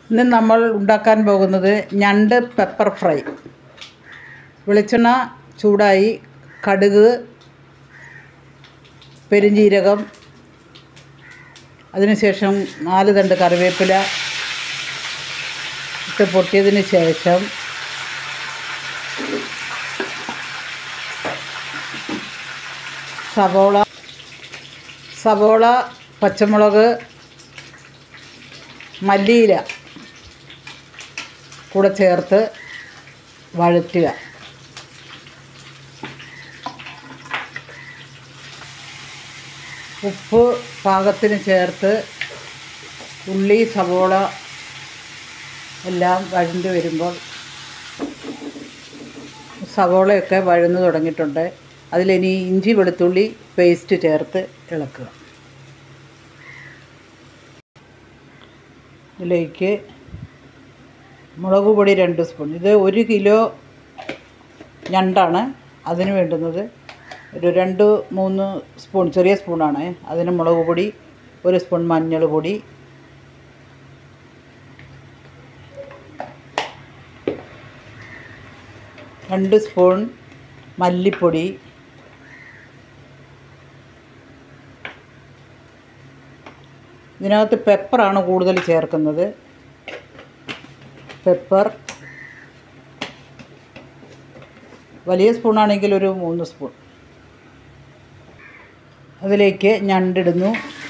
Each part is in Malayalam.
ഇന്ന് നമ്മൾ ഉണ്ടാക്കാൻ പോകുന്നത് ഞണ്ട് പെപ്പർ ഫ്രൈ വെളിച്ചെണ്ണ ചൂടായി കടുക് പെരുംജീരകം അതിനുശേഷം നാല് തണ്ട് കറിവേപ്പില ഇട്ട് പൊട്ടിയതിന് ശേഷം സവോള സവോള പച്ചമുളക് മല്ലിയില കൂടെ ചേർത്ത് വഴറ്റുക ഉപ്പ് പാകത്തിന് ചേർത്ത് ഉള്ളി സവോള എല്ലാം വഴണ്ട് വരുമ്പോൾ സവോളയൊക്കെ വഴന്ന് തുടങ്ങിയിട്ടുണ്ട് അതിലിനി ഇഞ്ചി വെളുത്തുള്ളി പേസ്റ്റ് ചേർത്ത് ഇളക്കുക ഇതിലേക്ക് മുളക് പൊടി രണ്ട് സ്പൂൺ ഇത് ഒരു കിലോ ഞണ്ടാണ് അതിന് വേണ്ടുന്നത് ഒരു രണ്ട് മൂന്ന് സ്പൂൺ ചെറിയ സ്പൂണാണ് അതിന് മുളക് പൊടി ഒരു സ്പൂൺ മഞ്ഞൾ പൊടി രണ്ട് സ്പൂൺ മല്ലിപ്പൊടി ഇതിനകത്ത് പെപ്പറാണ് കൂടുതൽ ചേർക്കുന്നത് പെപ്പർ വലിയ സ്പൂണാണെങ്കിൽ ഒരു മൂന്ന് സ്പൂൺ അതിലേക്ക് ഞണ്ടിടുന്നു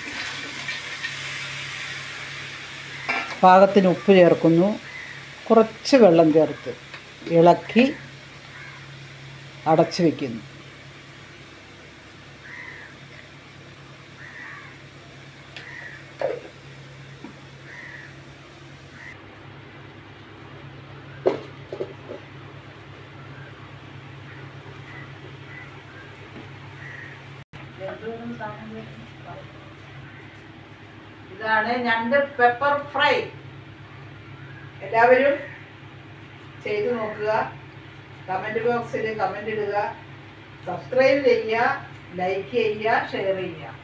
പാകത്തിന് ഉപ്പ് ചേർക്കുന്നു കുറച്ച് വെള്ളം ചേർത്ത് ഇളക്കി അടച്ചു വയ്ക്കുന്നു ഇതാണ് ഞണ്ട് പെപ്പർ ഫ്രൈ എല്ലാവരും ചെയ്തു നോക്കുക കമൻറ്റ് ബോക്സിൽ കമൻ്റ് ഇടുക സബ്സ്ക്രൈബ് ചെയ്യുക ലൈക്ക് ചെയ്യുക ഷെയർ ചെയ്യുക